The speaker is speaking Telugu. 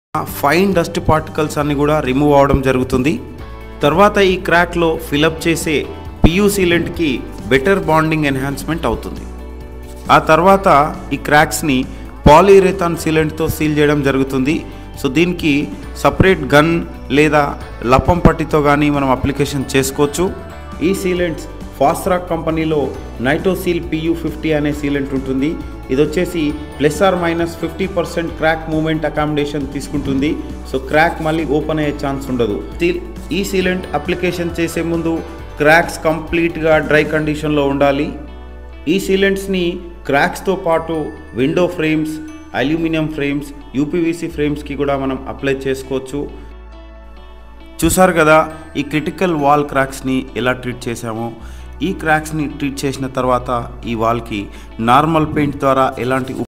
ఫైన్ డస్ట్ పార్టికల్స్ అన్ని కూడా రిమూవ్ అవడం జరుగుతుంది తర్వాత ఈ క్రాక్లో ఫిలప్ చేసే పియూ సీలెంట్కి బెటర్ బాండింగ్ ఎన్హాన్స్మెంట్ అవుతుంది ఆ తర్వాత ఈ క్రాక్స్ని పాలీరేథాన్ సీలెంట్తో సీల్ చేయడం జరుగుతుంది సో దీనికి సపరేట్ గన్ లేదా లపం పట్టితో కానీ మనం అప్లికేషన్ చేసుకోవచ్చు ఈ సీలెంట్స్ ఫాస్ట్రాక్ కంపెనీలో నైటోసీల్ పియూ ఫిఫ్టీ అనే సీలెంట్ ఉంటుంది ఇది వచ్చేసి plus or minus fifty percent crack movement accommodation తీసుకుంటుంది సో క్రాక్ మళ్ళీ ఓపెన్ అయ్యే ఛాన్స్ ఉండదు సీల్ ఈ సీలెంట్ అప్లికేషన్ చేసే ముందు క్రాక్స్ కంప్లీట్గా డ్రై కండిషన్లో ఉండాలి ఈ సీలెంట్స్ని క్రాక్స్తో పాటు window frames aluminium frames UPVC ఫ్రేమ్స్కి కూడా మనం అప్లై చేసుకోవచ్చు చూసారు కదా ఈ క్రిటికల్ వాల్ క్రాక్స్ని ఎలా ట్రీట్ చేసామో ఈ క్రాక్స్ని ట్రీట్ చేసిన తర్వాత ఈ వాల్కి నార్మల్ పెయింట్ ద్వారా ఎలాంటి